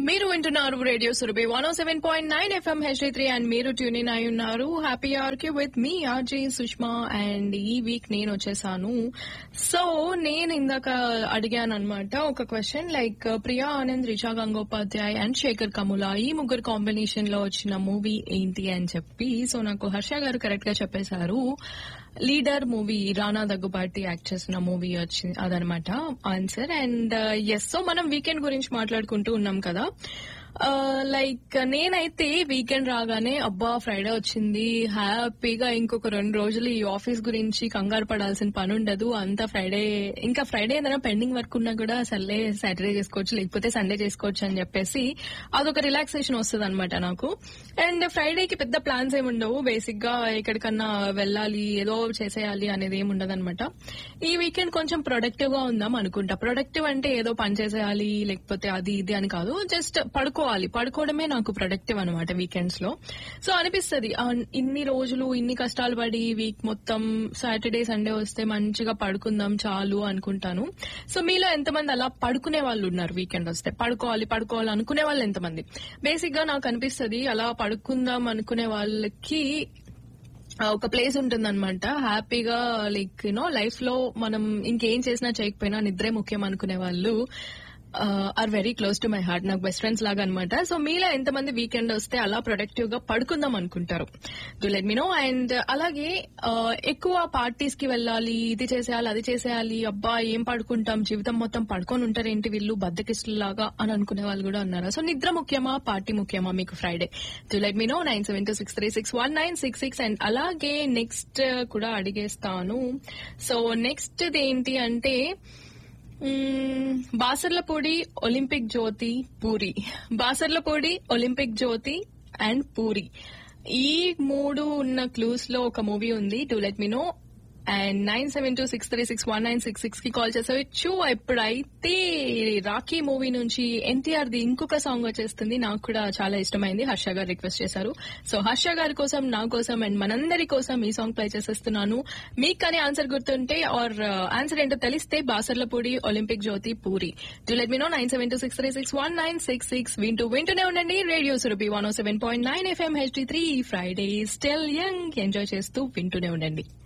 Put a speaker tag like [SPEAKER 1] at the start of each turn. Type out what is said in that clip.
[SPEAKER 1] మీరు వింటున్నారు radio Surabhi one seven point nine FM HD three and మీరు ట్యూన్ ఇన్ అయి ఉన్నారు హ్యాపీ అవర్ కి with me RJ Sushma and ఈ వీక్ నేను వచ్చేసాను సో నేను ఇందాక అడిగాను అనమాట ఒక question like Priya Anand Risha Gangopadhyay and Shekhar Kammula ఈ ముగ్గురు కాంబినేషన్ లో వచ్చిన మూవీ ఏంటి అని చెప్పి సో నాకు హర్ష గారు కరెక్ట్ గా చెప్పేశారు leader movie Rana Daggubati act చేసిన మూవీ వచ్చింది అదనమాట ఆన్సర్ అండ్ ఎస్ సో మనం వీకెండ్ గురించి మాట్లాడుకుంటూ ఉన్నాం కదా లైక్ నేనైతే వీకెండ్ రాగానే అబ్బా ఫ్రైడే వచ్చింది హ్యాపీగా ఇంకొక రెండు రోజులు ఈ ఆఫీస్ గురించి కంగారు పడాల్సిన పని ఉండదు అంతా ఫ్రైడే ఇంకా ఫ్రైడే ఏదైనా పెండింగ్ వర్క్ ఉన్నా కూడా సర్లే సాటర్డే చేసుకోవచ్చు లేకపోతే సండే చేసుకోవచ్చు అని చెప్పేసి అదొక రిలాక్సేషన్ వస్తుంది అనమాట నాకు అండ్ ఫ్రైడేకి పెద్ద ప్లాన్స్ ఏమి ఉండవు బేసిక్ గా ఎక్కడికన్నా వెళ్ళాలి ఏదో చేసేయాలి అనేది ఏమి ఉండదు అనమాట ఈ వీకెండ్ కొంచెం ప్రొడక్టివ్ గా ఉందాం అనుకుంటా ప్రొడక్టివ్ అంటే ఏదో పని చేసేయాలి లేకపోతే అది ఇది అని కాదు జస్ట్ పడుకోవాలి పడుకోవడమే నాకు ప్రొడక్టివ్ అనమాట వీకెండ్స్ లో సో అనిపిస్తుంది ఇన్ని రోజులు ఇన్ని కష్టాలు పడి వీక్ మొత్తం సాటర్డే సండే వస్తే మంచిగా పడుకుందాం చాలు అనుకుంటాను సో మీలో ఎంతమంది అలా పడుకునే వాళ్ళు ఉన్నారు వీకెండ్ వస్తే పడుకోవాలి పడుకోవాలి అనుకునే వాళ్ళు ఎంతమంది బేసిక్ గా నాకు అనిపిస్తుంది అలా పడుకుందాం అనుకునే వాళ్ళకి ఒక ప్లేస్ ఉంటుందన్నమాట హ్యాపీగా లైక్ యూనో లైఫ్ లో మనం ఇంకేం చేసినా చేయకపోయినా నిద్రే ముఖ్యం అనుకునే వాళ్ళు are very close to my heart నాకు బెస్ట్ ఫ్రెండ్స్ లాగా అనమాట సో మీలో ఎంతమంది వీకెండ్ వస్తే అలా ప్రొడక్టివ్ గా పడుకుందాం అనుకుంటారు do let me know and అలాగే ఎక్కువ పార్టీస్ కి వెళ్ళాలి ఇది చేసేయాలి అది చేసేయాలి అబ్బా ఏం పడుకుంటాం జీవితం మొత్తం పడుకొని ఉంటారేంటి వీళ్ళు బద్దకిస్తులాగా అని అనుకునే వాళ్ళు కూడా ఉన్నారు సో నిద్ర ముఖ్యమా పార్టీ ముఖ్యమా మీకు Friday do let me know nine seven two six three six one nine six six and అలాగే నెక్స్ట్ కూడా అడిగేస్తాను సో నెక్స్ట్ ఏంటి అంటే Basarlapudi Olympic Jyothi Puri Basarlapudi Olympic Jyothi and Puri ఈ మూడు ఉన్న క్లూస్ లో ఒక మూవీ ఉంది to let me know and nine seven two six three six one nine six six కి కాల్ చేసేవచ్చు ఎప్పుడైతే రాఖీ మూవీ నుంచి ఎన్టీఆర్ ది ఇంకొక సాంగ్ వచ్చేస్తుంది నాకు కూడా చాలా ఇష్టమైంది హర్ష గారు రిక్వెస్ట్ చేశారు సో హర్ష గారి కోసం నా కోసం అండ్ మనందరి కోసం ఈ సాంగ్ ప్లే చేసేస్తున్నాను మీకు కానీ ఆన్సర్ గుర్తుంటే ఆర్ ఆన్సర్ ఏంటో తెలిస్తే Basarlapudi Olympic Jyothi Puri to let me know nine seven two six three six one nine six six వింటూ వింటూనే ఉండండి radio Surabhi one seven point nine FM HD three Friday still young enjoy చేస్తూ వింటూనే ఉండండి